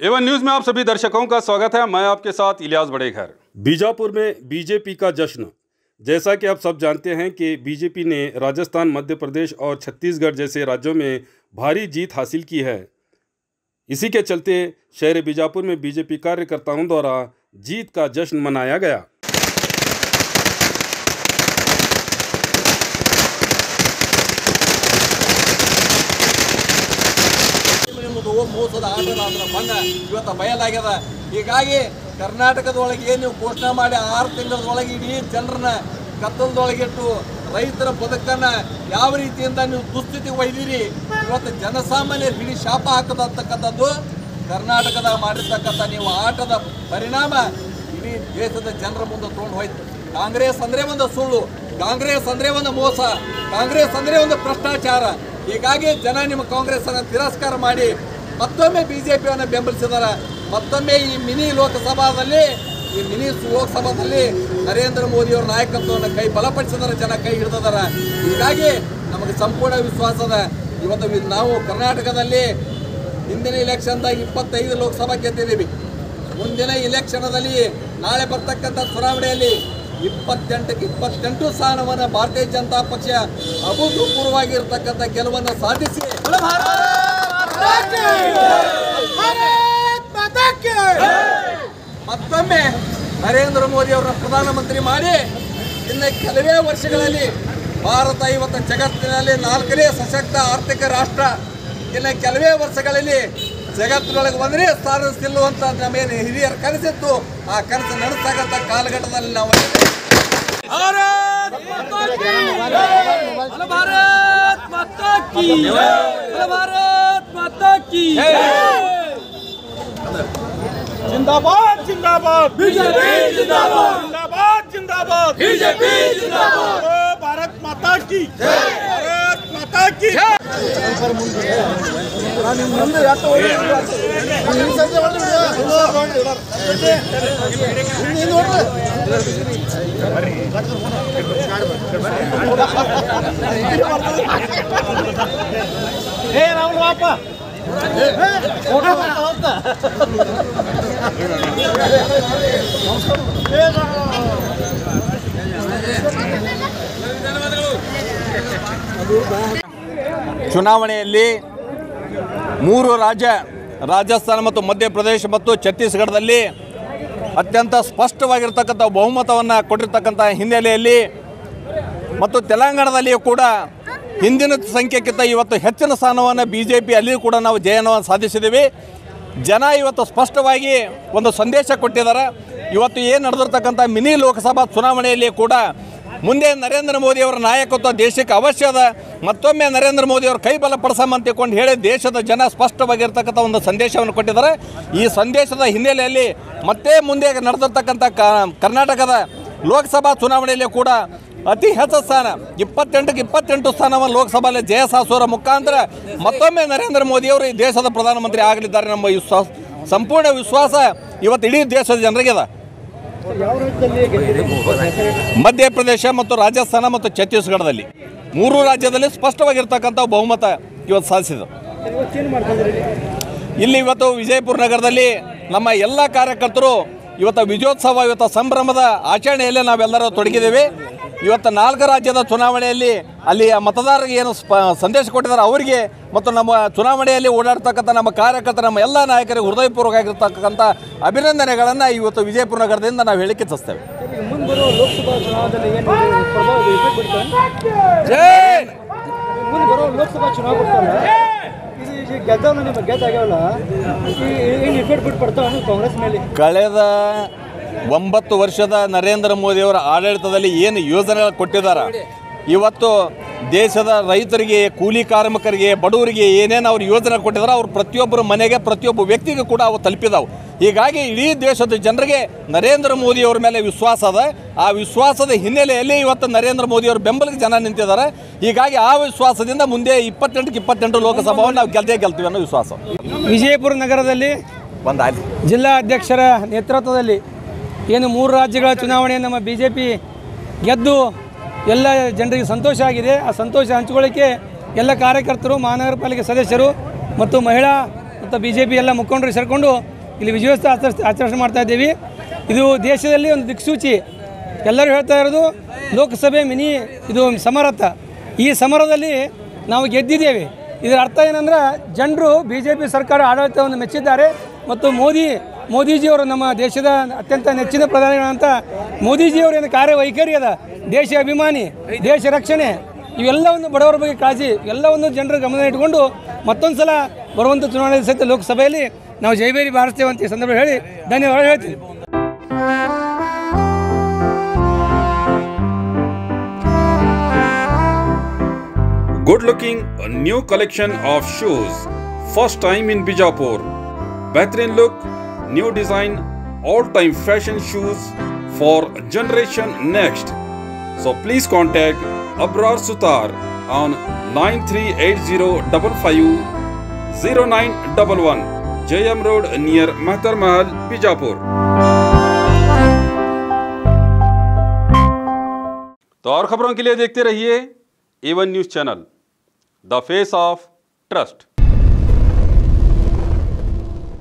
Avon news में आप सभी दर्शकों का स्वागत है मैं आपके साथ इलियास बड़ेघर बीजापुर में बीजेपी का जश्न जैसा कि आप सब जानते हैं कि बीजेपी ने राजस्थान मध्य प्रदेश और छत्तीसगढ़ जैसे राज्यों में भारी जीत हासिल की है इसी के चलते शहर बीजापुर में बीजेपी कार्यकर्ताओं द्वारा जीत का जश्न मनाया गया ಎಂಬುದು ಮೋಸದ ಆಟದ ಅದರ ಬಣ್ಣ ಇವತ್ತು ಬಯಲಾಗ್ಯದ ಹೀಗಾಗಿ ಕರ್ನಾಟಕದೊಳಗೆ ಏನು ನೀವು ಘೋಷಣೆ ಮಾಡಿ ಆರು ತಿಂಗಳದೊಳಗೆ ಇಡೀ ಜನರನ್ನ ಕತ್ತಲದೊಳಗಿಟ್ಟು ರೈತರ ಬದುಕನ್ನ ಯಾವ ರೀತಿಯಿಂದ ನೀವು ದುಸ್ಥಿತಿ ಒಯ್ದಿರಿ ಇವತ್ತು ಜನಸಾಮಾನ್ಯರು ಹಿಡಿ ಶಾಪ ಹಾಕದರ್ತಕ್ಕಂಥದ್ದು ಕರ್ನಾಟಕದಾಗ ಮಾಡಿರ್ತಕ್ಕಂಥ ನೀವು ಆಟದ ಪರಿಣಾಮ ಇಡೀ ದೇಶದ ಜನರ ಮುಂದೆ ತೊಗೊಂಡು ಹೋಯ್ತು ಕಾಂಗ್ರೆಸ್ ಅಂದ್ರೆ ಒಂದು ಸುಳ್ಳು ಕಾಂಗ್ರೆಸ್ ಅಂದ್ರೆ ಒಂದು ಮೋಸ ಕಾಂಗ್ರೆಸ್ ಅಂದ್ರೆ ಒಂದು ಭ್ರಷ್ಟಾಚಾರ ಹೀಗಾಗಿ ಜನ ನಿಮ್ಮ ಕಾಂಗ್ರೆಸ್ ಅನ್ನು ತಿರಸ್ಕಾರ ಮಾಡಿ ಮತ್ತೊಮ್ಮೆ ಬಿಜೆಪಿಯನ್ನು ಬೆಂಬಲಿಸಿದಾರ ಮತ್ತೊಮ್ಮೆ ಈ ಮಿನಿ ಲೋಕಸಭಾದಲ್ಲಿ ಈ ಮಿನಿ ಲೋಕಸಭಾದಲ್ಲಿ ನರೇಂದ್ರ ಮೋದಿ ಅವರ ನಾಯಕತ್ವವನ್ನು ಕೈ ಬಲಪಡಿಸಿದಾರ ಜನ ಕೈ ಹಿಡಿದಾರ ಹೀಗಾಗಿ ನಮಗೆ ಸಂಪೂರ್ಣ ವಿಶ್ವಾಸದ ಇವತ್ತು ವಿ- ನಾವು ಕರ್ನಾಟಕದಲ್ಲಿ ಹಿಂದಿನ ಇಲೆಕ್ಷನ್ದಾಗ ಇಪ್ಪತ್ತೈದು ಲೋಕಸಭಾ ಗೆದ್ದಿದ್ದೀವಿ ಮುಂದಿನ ಇಲೆಕ್ಷನದಲ್ಲಿ ನಾಳೆ ಬರ್ತಕ್ಕಂಥ ಚುನಾವಣೆಯಲ್ಲಿ ಇಪ್ಪತ್ತೆಂಟಕ್ಕೆ ಇಪ್ಪತ್ತೆಂಟು ಸ್ಥಾನವನ್ನು ಭಾರತೀಯ ಜನತಾ ಪಕ್ಷ ಅಭೂತಪೂರ್ವವಾಗಿರ್ತಕ್ಕಂಥ ಗೆಲುವನ್ನು ಸಾಧಿಸಿ ಮತ್ತೊಮ್ಮೆ ನರೇಂದ್ರ ಮೋದಿ ಅವರನ್ನ ಪ್ರಧಾನಮಂತ್ರಿ ಮಾಡಿ ಇನ್ನು ಕೆಲವೇ ವರ್ಷಗಳಲ್ಲಿ ಭಾರತ ಇವತ್ತು ಜಗತ್ತಿನಲ್ಲಿ ನಾಲ್ಕನೇ ಸಶಕ್ತ ಆರ್ಥಿಕ ರಾಷ್ಟ್ರ ಇನ್ನು ಕೆಲವೇ ವರ್ಷಗಳಲ್ಲಿ ಜಗತ್ತಿನೊಳಗೆ ಒಂದನೇ ಸ್ಥಾನ ನಿಲ್ಲುವಂತ ನಮ್ಮೇನು ಹಿರಿಯರ ಕನಸಿತ್ತು ಆ ಕನಸು ನಡೆಸ್ತಕ್ಕಂಥ ಕಾಲಘಟ್ಟದಲ್ಲಿ ನಾವು जिंदाबाद जिंदाबाद बीजेपी जिंदाबाद जिंदाबाद जिंदाबाद बीजेपी जिंदाबाद भारत माता की भारत माता की ಏ ರಾಹುಲ್ ಬಾಪ ಚುನಾವಣೆಯಲ್ಲಿ ಮೂರು ರಾಜ್ಯ ರಾಜಸ್ಥಾನ ಮತ್ತು ಮಧ್ಯಪ್ರದೇಶ ಮತ್ತು ಛತ್ತೀಸ್ಗಢದಲ್ಲಿ ಅತ್ಯಂತ ಸ್ಪಷ್ಟವಾಗಿರ್ತಕ್ಕಂಥ ಬಹುಮತವನ್ನು ಕೊಟ್ಟಿರ್ತಕ್ಕಂಥ ಹಿನ್ನೆಲೆಯಲ್ಲಿ ಮತ್ತು ತೆಲಂಗಾಣದಲ್ಲಿಯೂ ಕೂಡ ಹಿಂದಿನ ಸಂಖ್ಯೆಗಿಂತ ಇವತ್ತು ಹೆಚ್ಚಿನ ಸ್ಥಾನವನ್ನು ಬಿ ಜೆ ಪಿ ಅಲ್ಲಿಯೂ ಕೂಡ ನಾವು ಜಯನವನ್ನು ಸಾಧಿಸಿದ್ದೀವಿ ಜನ ಇವತ್ತು ಸ್ಪಷ್ಟವಾಗಿ ಒಂದು ಸಂದೇಶ ಕೊಟ್ಟಿದ್ದಾರೆ ಇವತ್ತು ಏನು ನಡೆದಿರ್ತಕ್ಕಂಥ ಮಿನಿ ಲೋಕಸಭಾ ಚುನಾವಣೆಯಲ್ಲಿ ಕೂಡ ಮುಂದೆ ನರೇಂದ್ರ ಮೋದಿ ಅವರ ನಾಯಕತ್ವ ದೇಶಕ್ಕೆ ಅವಶ್ಯ ಅದ ಮತ್ತೊಮ್ಮೆ ನರೇಂದ್ರ ಮೋದಿ ಅವರು ಕೈ ಬಲಪಡಿಸಮ್ಮ ಅಂತ ತಿಳ್ಕೊಂಡು ಹೇಳಿ ದೇಶದ ಜನ ಸ್ಪಷ್ಟವಾಗಿರ್ತಕ್ಕಂಥ ಒಂದು ಸಂದೇಶವನ್ನು ಕೊಟ್ಟಿದ್ದಾರೆ ಈ ಸಂದೇಶದ ಹಿನ್ನೆಲೆಯಲ್ಲಿ ಮತ್ತೆ ಮುಂದೆ ನಡೆದಿರ್ತಕ್ಕಂಥ ಕ- ಕರ್ನಾಟಕದ ಲೋಕಸಭಾ ಚುನಾವಣೆಯಲ್ಲಿ ಕೂಡ ಅತಿ ಹೆಚ್ಚು ಸ್ಥಾನ ಇಪ್ಪತ್ತೆಂಟಕ್ಕೆ ಇಪ್ಪತ್ತೆಂಟು ಸ್ಥಾನವನ್ನು ಲೋಕಸಭೆಯಲ್ಲಿ ಜಯ ಸಾಧಿಸುವ ಮುಖಾಂತರ ಮತ್ತೊಮ್ಮೆ ನರೇಂದ್ರ ಮೋದಿಯವರು ಈ ದೇಶದ ಪ್ರಧಾನಮಂತ್ರಿ ಆಗಲಿದ್ದಾರೆ ನಮ್ಮ ವಿಶ್ವಾಸ ಸಂಪೂರ್ಣ ವಿಶ್ವಾಸ ಇವತ್ತು ಇಡೀ ದೇಶದ ಜನರಿಗೆ ಅದ ಮಧ್ಯಪ್ರದೇಶ ಮತ್ತು ರಾಜಸ್ಥಾನ ಮತ್ತು ಛತ್ತೀಸ್ಗಢದಲ್ಲಿ ಮೂರು ರಾಜ್ಯದಲ್ಲಿ ಸ್ಪಷ್ಟವಾಗಿರ್ತಕ್ಕಂಥ ಬಹುಮತ ಇವತ್ತು ಸಾಧಿಸಿದೆ ಇಲ್ಲಿ ಇವತ್ತು ವಿಜಯಪುರ ನಗರದಲ್ಲಿ ನಮ್ಮ ಎಲ್ಲ ಕಾರ್ಯಕರ್ತರು ಇವತ್ತು ವಿಜಯೋತ್ಸವ ಇವತ್ತು ಸಂಭ್ರಮದ ಆಚರಣೆಯಲ್ಲಿ ನಾವೆಲ್ಲರೂ ತೊಡಗಿದ್ದೇವೆ ಇವತ್ತು ನಾಲ್ಕು ರಾಜ್ಯದ ಚುನಾವಣೆಯಲ್ಲಿ ಅಲ್ಲಿ ಮತದಾರರಿಗೆ ಏನು ಸ್ಪ ಸಂದೇಶ ಕೊಟ್ಟಿದ್ದಾರೆ ಅವರಿಗೆ ಮತ್ತು ನಮ್ಮ ಚುನಾವಣೆಯಲ್ಲಿ ಓಡಾಡ್ತಕ್ಕಂಥ ನಮ್ಮ ಕಾರ್ಯಕರ್ತರ ನಮ್ಮ ಎಲ್ಲ ನಾಯಕರಿಗೆ ಹೃದಯಪೂರ್ವಕ ಆಗಿರ್ತಕ್ಕಂಥ ಅಭಿನಂದನೆಗಳನ್ನು ಇವತ್ತು ವಿಜಯಪುರ ನಗರದಿಂದ ನಾವು ಹೇಳಿಕೆ ಇಚ್ಛಿಸ್ತೇವೆ ಮುಂಬರುವ ಲೋಕಸಭಾ ಚುನಾವಣೆಯಲ್ಲಿ ಏನು ಪ್ರಭಾವ effect ಬೀಳ್ತದೆ? ಜೈ ಮುಂದೆ ಬರೋ ಲೋಕಸಭಾ ಚುನಾವಣೆ ಬರ್ತಾವಲ್ಲ ಇದು ಈಗ ಗೆದ್ದವಲ್ಲ ನಿಮ್ಮ ಗೆದ್ದಾಗ್ಯಾವಲ್ಲ ಏನು ಇಫೆಕ್ಟ್ ಬಿಟ್ಟು ಬರ್ತಾವ ಕಾಂಗ್ರೆಸ್ ಮೇಲೆ ಕಳೆದ ಒಂಬತ್ತು ವರ್ಷದ ನರೇಂದ್ರ ಮೋದಿಯವರ ಆಡಳಿತದಲ್ಲಿ ಏನು ಯೋಜನೆಗಳು ಕೊಟ್ಟಿದ್ದಾರೆ ಇವತ್ತು ದೇಶದ ರೈತರಿಗೆ ಕೂಲಿ ಕಾರ್ಮಿಕರಿಗೆ ಬಡವರಿಗೆ ಏನೇನು ಅವ್ರು ಯೋಜನೆ ಕೊಟ್ಟಿದ್ದಾರೆ ಅವ್ರು ಪ್ರತಿಯೊಬ್ಬರ ಮನೆಗೆ ಪ್ರತಿಯೊಬ್ಬ ವ್ಯಕ್ತಿಗೂ ಕೂಡ ಅವು ತಲುಪಿದಾವೆ ಹೀಗಾಗಿ ಇಡೀ ದೇಶದ ಜನರಿಗೆ ನರೇಂದ್ರ ಮೋದಿಯವರ ಮೇಲೆ ವಿಶ್ವಾಸ ಅದ ಆ ವಿಶ್ವಾಸದ ಹಿನ್ನೆಲೆಯಲ್ಲಿ ಇವತ್ತು ನರೇಂದ್ರ ಮೋದಿಯವರ ಬೆಂಬಲಕ್ಕೆ ಜನ ನಿಂತಿದ್ದಾರೆ ಹೀಗಾಗಿ ಆ ವಿಶ್ವಾಸದಿಂದ ಮುಂದೆ ಇಪ್ಪತ್ತೆಂಟಕ್ಕೆ ಇಪ್ಪತ್ತೆಂಟು ಲೋಕಸಭಾವನ್ನು ನಾವು ಗೆದ್ದೇ ಗೆಲ್ತೀವಿ ಅನ್ನೋ ವಿಶ್ವಾಸ ವಿಜಯಪುರ ನಗರದಲ್ಲಿ ಒಂದು ಆಯ್ತು ಜಿಲ್ಲಾ ಅಧ್ಯಕ್ಷರ ನೇತೃತ್ವದಲ್ಲಿ ಏನು ಮೂರು ರಾಜ್ಯಗಳ ಚುನಾವಣೆ ನಮ್ಮ ಬಿ ಜೆ ಪಿ ಗೆದ್ದು ಎಲ್ಲ ಜನರಿಗೆ ಸಂತೋಷ ಆಗಿದೆ ಆ ಸಂತೋಷ ಹಂಚಿಕೊಳ್ಳಿಕ್ಕೆ ಎಲ್ಲ ಕಾರ್ಯಕರ್ತರು ಮಹಾನಗರ ಪಾಲಿಕೆ ಸದಸ್ಯರು ಮತ್ತು ಮಹಿಳಾ ಮತ್ತು ಬಿ ಜೆ ಪಿ ಎಲ್ಲ ಮುಖಂಡರು ಸೇರಿಕೊಂಡು ಇಲ್ಲಿ ವಿಜಯೋತ್ಸವ ಆಚರಿಸ್ ಆಚರಣೆ ಮಾಡ್ತಾ ಇದ್ದೀವಿ ಇದು ದೇಶದಲ್ಲಿ ಒಂದು ದಿಕ್ಸೂಚಿ ಎಲ್ಲರೂ ಹೇಳ್ತಾ ಇರೋದು ಲೋಕಸಭೆ ಮಿನಿ ಇದು ಸಮರಥ ಈ ಸಮರದಲ್ಲಿ ನಾವು ಗೆದ್ದಿದ್ದೇವೆ ಇದರ ಅರ್ಥ ಏನಂದ್ರೆ ಜನರು ಬಿ ಜೆ ಪಿ ಸರ್ಕಾರ ಆಡಳಿತವನ್ನು ಮೆಚ್ಚಿದ್ದಾರೆ ಮತ್ತು ಮೋದಿ ಮೋದಿಜಿಯವರು ನಮ್ಮ ದೇಶದ ಅತ್ಯಂತ ನೆಚ್ಚಿನ ಪ್ರಧಾನಿಗಳಂತ ಮೋದಿಜಿಯವರ ಏನು ಕಾರ್ಯವೈಖರಿ ಅದ ದೇಶ ಅಭಿಮಾನಿ ದೇಶ ರಕ್ಷಣೆ ಇವೆಲ್ಲವನ್ನು ಬಡವರ ಬಗ್ಗೆ ಕಾಳಜಿ ಎಲ್ಲವನ್ನು ಜನರ ಗಮನ ಇಟ್ಕೊಂಡು ಮತ್ತೊಂದು ಸಲ ಬರುವಂಥ ಚುನಾವಣೆ ಸಹಿತ ಲೋಕಸಭೆಯಲ್ಲಿ ನಾವು ಜೈಬೇರಿ ಬಾರಿಸ್ತೇವೆ ಅಂತ ಈ ಸಂದರ್ಭ ಹೇಳಿ ಧನ್ಯವಾದ ಹೇಳ್ತೀನಿ Good looking a new collection of shoes. First time in Bijapur. Behtrin look, new design, all time fashion shoes for generation next. So please contact Abrar Sutar on 9380550911 JM Road near Mahtar Mahal, Bijapur. तो और खबरों के लिए देखते रहिए एवन news channel the face of trust